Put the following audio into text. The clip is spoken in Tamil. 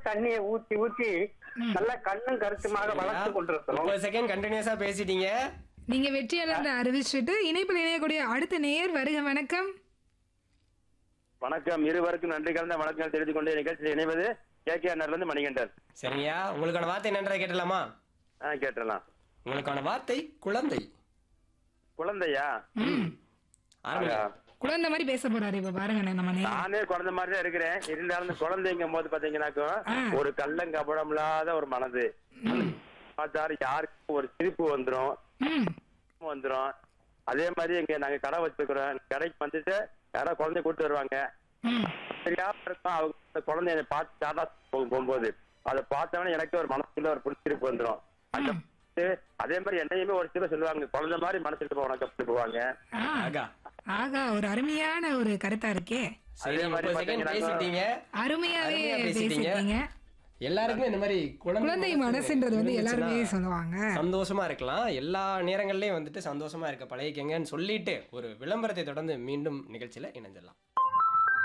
தண்ணியை ஊத்தி ஊத்தி நல்லா கண்ணும் கருத்துமாக வளர்த்து கொண்டிருக்கிறோம் முப்பது செகண்ட் கண்டினியூஸா பேசிட்டீங்க நீங்க வெற்றியாளர் அறிவிச்சுட்டு இணைப்பில் இணையக்கூடிய அடுத்த நேயர் வருக வணக்கம் வணக்கம் இருவருக்கும் நன்றி கலந்த வணக்கங்கள் தெரிவித்துக் கொண்டு நிகழ்ச்சியில் இணைவது கே கே இருந்து மணிகண்டன் சரிங்கய்யா உங்களுக்கான வார்த்தை என்னன்றதை கேட்டலாமா ஆ கேட்டலாம் உங்களுக்கான வார்த்தை குழந்தை குழந்தையா ஆரம்பிங்க குழந்தை மாதிரி பேச போறாரு இப்ப பாருங்க நம்ம நேயர் நானே குழந்தை மாதிரி தான் இருக்கிறேன் இருந்தாலும் இந்த குழந்தைங்கும் போது பாத்தீங்கன்னாக்கும் ஒரு கள்ளங்கபடம் இல்லாத ஒரு மனது பார்த்தாரு யாருக்கும் ஒரு சிரிப்பு வந்துரும் ம் வந்துரும் அதே மாதிரி இங்க நாங்க கடை வச்சிருக்கிறோம் கடைக்கு வந்துட்டு யாராவது குழந்தைய கூட்டு வருவாங்க ம் தெரியாம இருக்கும் அவங்க அந்த குழந்தைய பார்த்து டாடா போகும் போகும்போது அதை பார்த்தவொடனே எனக்கு ஒரு மனசுல ஒரு புடிச்சிருப்பு வந்துரும் அந்த அதே மாதிரி என்னையுமே ஒரு சில சொல்லுவாங்க குழந்தை மாதிரி மனசுக்கு உனக்கு அப்படி போவாங்க ஆ, ஆகா ஆகா ஒரு அருமையான ஒரு கருத்தா இருக்கே சரி அதே மாதிரி முப்பது செகண்ட் பாத்தீங்கன்னா- பேசிட்டீங்க அருமையாவே அருமையா பேசிட்டீங்க. பேசிட்டீங்க எல்லாருக்குமே இந்த மாதிரி குழந்தை மனசுன்றது வந்து எல்லாருமே இருந்துச்சுன்னா சொல்லுவாங்க சந்தோஷமா இருக்கலாம் எல்லா நேரங்கள்லயும் வந்துட்டு சந்தோஷமா இருக்க பழகிக்கங்கன்னு சொல்லிட்டு ஒரு விளம்பரத்தை தொடர்ந்து மீண்டும் நிகழ்ச்சியில இணைஞ்சிடலாம்